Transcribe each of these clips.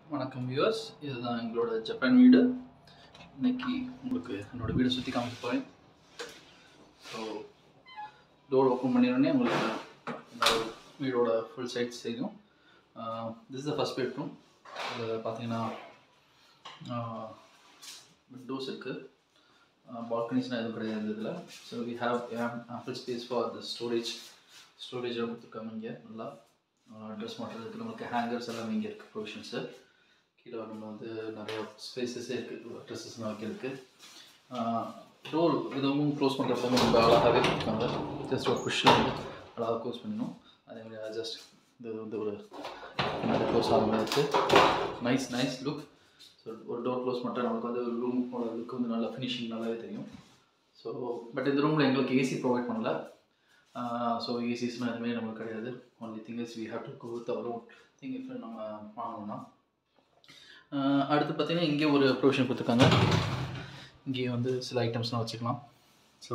வணக்கம் வியூவர்ஸ் இதுதான் எங்களோட ஜப்பான் வீடு இன்னைக்கு உங்களுக்கு என்னோட வீடை சுற்றி காமிக்க போகிறேன் ஸோ டோர் ஓப்பன் பண்ணிடுறோன்னே உங்களுக்கு இந்த வீடோட ஃபுல் சைட்ஸ் தெரியும் திஸ் த ஃபஸ்ட் பெட்ரூம் இதில் பார்த்தீங்கன்னா விண்டோஸ் இருக்குது பால்கனிஸ்லாம் எதுவும் கிடையாது இதில் so we have ample space for the storage ஸ்டோரேஜாக கொடுத்துருக்காங்க இங்கே நல்லா ட்ரெஸ் மாட்டுறதுக்கு நமக்கு ஹேங்கர்ஸ் எல்லாமே இங்கே இருக்குது ப்ரொவிஷன்ஸு கீழே நம்ம வந்து நிறைய ஸ்பேசஸே இருக்குது ட்ரெஸ்ஸஸ்லாம் வைக்கிறதுக்கு டோர் இதுவும் க்ளோஸ் பண்ணுறப்ப ரொம்ப அழகாகவே கொடுத்துருக்காங்க ஜஸ்ட் ஒரு குஷன் வந்து அழகாக க்ளோஸ் பண்ணணும் அதே மாதிரி ஜஸ்ட் இது வந்து ஒரு க்ளோஸ் ஆகிற மாதிரி இருக்குது நைஸ் நைஸ் லுக் ஸோ ஒரு டோர் க்ளோஸ் பண்ணுற நமக்கு வந்து ஒரு ரூமோட லுக் வந்து நல்லா ஃபினிஷிங் நல்லாவே தெரியும் ஸோ பட் இந்த ரூமில் எங்களுக்கு ஏசி ப்ரொவைட் பண்ணல ஸோ ஏசிஸ்லாம் எதுவுமே நம்மளுக்கு கிடையாது only thing is we have to go with our own thing if நம்ம வாங்கணும்னா ஆஹ் அடுத்து பார்த்தீங்கன்னா இங்கே ஒரு ப்ரொவிஷன் கொடுத்துருக்காங்க இங்கே வந்து சில ஐட்டம்ஸ்லாம் வச்சுக்கலாம் ஸோ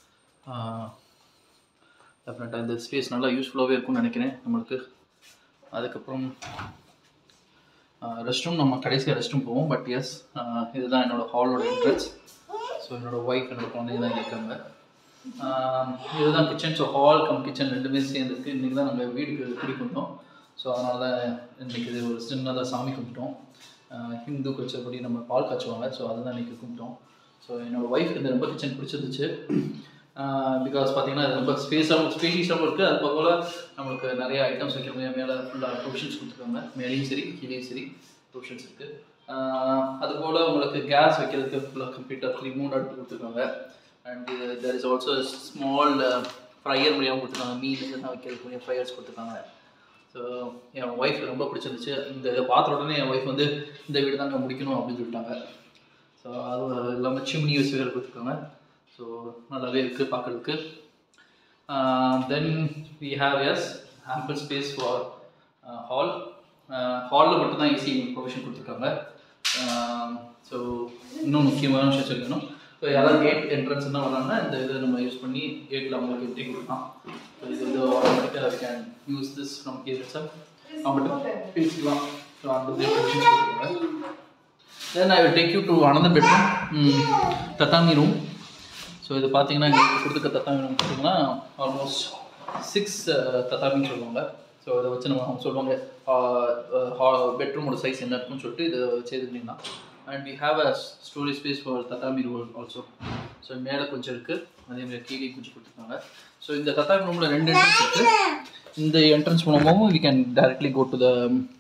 டெஃபினட்டாக இந்த ஸ்பேஸ் நல்லா யூஸ்ஃபுல்லாகவே இருக்கும்னு நினைக்கிறேன் நம்மளுக்கு அதுக்கப்புறம் ரெஸ்ட் ரூம் நம்ம கடைசியாக ரெஸ்ட் ரூம் போவோம் பட் எஸ் இதுதான் என்னோடய ஹாலோட என்ட்ரன்ஸ் ஸோ என்னோடய ஒய்ஃப் என்னோட குழந்தைங்க தான் இருக்காங்க ஆஹ் இதுதான் kitchen so hall cum kitchen ரெண்டுமே சேர்ந்துருக்கு இன்றைக்கி தான் நாங்கள் வீடுக்கு குடி வந்தோம் ஸோ அதனால தான் இன்றைக்கி இது ஒரு சின்னதாக சாமி கும்பிட்டோம் ஆஹ் ஹிந்து கல்ச்சர் படி நம்ம பால் காய்ச்சுவாங்க ஸோ அதை தான் இன்றைக்கி கும்பிட்டோம் ஸோ என்னோடய ஒய்ஃப்க்கு இந்த ரொம்ப கிச்சன் பிடிச்சிருந்துச்சு பிகாஸ் பார்த்தீங்கன்னா இது ரொம்ப ஸ்பேஸாகவும் ஸ்பேஷியஸாகவும் இருக்குது அது போல நம்மளுக்கு நிறைய ஐட்டம்ஸ் வைக்கிற மாதிரி மேலே ஃபுல்லாக ப்ரொவிஷன்ஸ் கொடுத்துருக்காங்க மேலேயும் சரி கீழேயும் சரி ப்ரொவிஷன்ஸ் இருக்குது அதுபோல் உங்களுக்கு கேஸ் வைக்கிறதுக்கு ஃபுல்லாக கம்ப்ளீட்டாக த்ரீ மூணு அடுப்பு கொடுத்துருக்காங்க and there is also small fryer மூலியமாக கொடுத்துருக்காங்க மீன் இதெல்லாம் வைக்கிறதுக்கு ஃப்ரையர்ஸ் கொடுத்துருக்காங்க ஸோ என் ஒய்ஃப் ரொம்ப பிடிச்சிருந்துச்சு இந்த இதை பார்த்த உடனே என் ஒய்ஃப் வந்து இந்த வீடு தாங்க முடிக்கணும் அப்படின்னு சொல்லிட்டாங்க ஸோ அது இல்லாமல் சிம்னி வச்சு வேறு கொடுத்துருக்காங்க ஸோ நல்லாவே இருக்குது பார்க்குறதுக்கு then we have as ample space for hall ஹாலில் மட்டும்தான் ஏசி ப்ரொவிஷன் கொடுத்துருக்காங்க ஸோ இன்னும் முக்கியமான விஷயம் சொல்லணும் ஸோ யாராவது கேட் என்ட்ரன்ஸ் என்ன வராங்கன்னா இந்த இதை நம்ம யூஸ் பண்ணி கேட்டில் அவங்களுக்கு என்ட்ரி கொடுக்கலாம் ஸோ இது வந்து ஆட்டோமேட்டிக்காக we can use this from gate sir அவங்கள்ட்ட பேசிக்கலாம் ஸோ அந்த கொடுத்துருக்காங்க then I will take you to another bedroom tatami room so இது பார்த்தீங்கன்னா எங்களுக்கு கொடுத்துருக்க தத்தாமி ரூம் பார்த்தீங்கன்னா ஆல்மோஸ்ட் சிக்ஸ் தத்தாமின்னு சொல்லுவாங்க ஸோ இதை வச்சு நம்ம அவங்க சொல்லுவாங்க பெட்ரூமோட சைஸ் என்ன இருக்குன்னு சொல்லிட்டு இதை வச்சு இது பண்ணிடலாம் and we have a storage space for tatami room also so மேலே கொஞ்சம் இருக்குது அதேமாதிரி கீழே கொஞ்சம் கொடுத்துருக்காங்க ஸோ இந்த தத்தாமி ரூமில் ரெண்டு என்ட்ரன்ஸ் இருக்குது இந்த என்ட்ரன்ஸ் மூலமாகவும் we can directly go to the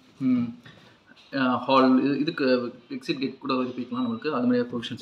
hall இதுக்கு எக்ஸிட் கேட் கூட இது போய்க்கலாம் நம்மளுக்கு அது மாதிரி ப்ரொவிஷன்ஸ்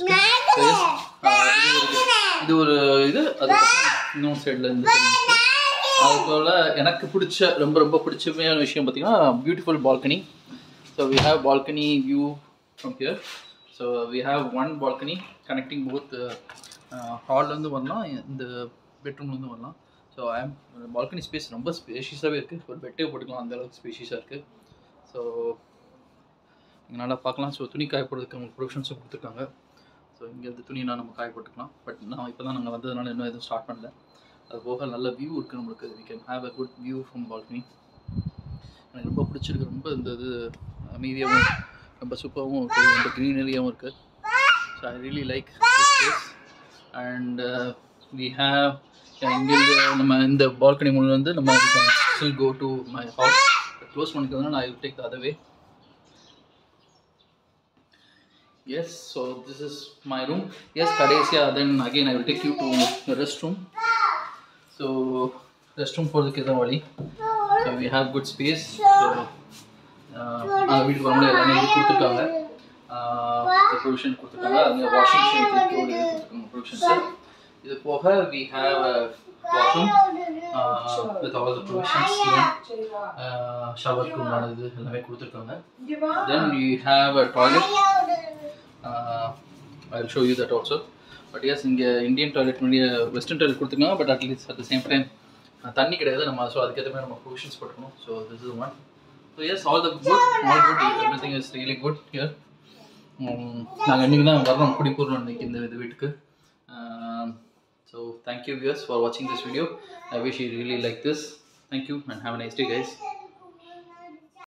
இது ஒரு இது அதுக்கப்புறம் இன்னொரு சைடில் இந்த side அது போல் எனக்கு பிடிச்ச ரொம்ப ரொம்ப பிடிச்சமான விஷயம் பார்த்தீங்கன்னா beautiful balcony so we have balcony view from here so we have one balcony connecting both ஹால்லேருந்து வரலாம் இந்த பெட்ரூம்லேருந்து வரலாம் ஸோ ஐம் பால்கனி ஸ்பேஸ் ரொம்ப ஸ்பேஷியஸாகவே இருக்குது ஒரு பெட்டே போட்டுக்கலாம் அந்த அளவுக்கு ஸ்பேஷியஸாக இருக்குது ஸோ இங்கே நல்லா பார்க்கலாம் ஸோ துணி காய போடுறதுக்கு அவங்க ப்ரொவிஷன்ஸும் கொடுத்துருக்காங்க ஸோ இங்கே இந்த துணியெல்லாம் நம்ம காய போட்டுக்கலாம் பட் நான் இப்போ தான் நாங்கள் வந்ததுனால இன்னும் எதுவும் ஸ்டார்ட் பண்ணல அது போக நல்ல வியூ இருக்குது நம்மளுக்கு we can have a good view from balcony எனக்கு ரொம்ப பிடிச்சிருக்கு ரொம்ப இந்த இது அமைதியாகவும் ரொம்ப சூப்பராகவும் இருக்குது ரொம்ப க்ரீனரியாகவும் இருக்குது so I really like and we have இங்கேருந்து நம்ம இந்த பால்கனி மூலம் வந்து நம்ம still go to my house close பண்ணிக்கிறதுனால I will take the other way yes so this is my room yes Kadesia then again I will take you to the restroom so restroom for the Kedavali so we have good space so uh, வீட்டுக்கு வரும்போது எல்லாமே இது கொடுத்துருக்காங்க provision கொடுத்துருக்காங்க அங்கே washing machine கொடுத்துருக்காங்க provisions இது போக we have a bathroom with all the provisions ஷவருக்கு உண்டானது எல்லாமே கொடுத்துருக்காங்க then you have a toilet I show you that also but yes இங்கே இந்தியன் டாய்லெட் முடிய வெஸ்டர்ன் டாய்லெட் கொடுத்துருக்காங்க but at least at the same time தண்ணி கிடையாது நம்ம ஸோ அதுக்கேற்ற மாதிரி நம்ம ப்ரொவிஷன்ஸ் போட்டுக்கணும் so this is one so yes all the good all good everything is really good here நாங்கள் இன்றைக்கி தான் வர்றோம் குடி போடுறோம் இன்றைக்கி இந்த இது வீட்டுக்கு ஸோ தேங்க்யூ வியர்ஸ் ஃபார் வாட்சிங் this video I wish you really like this thank you and have a nice day guys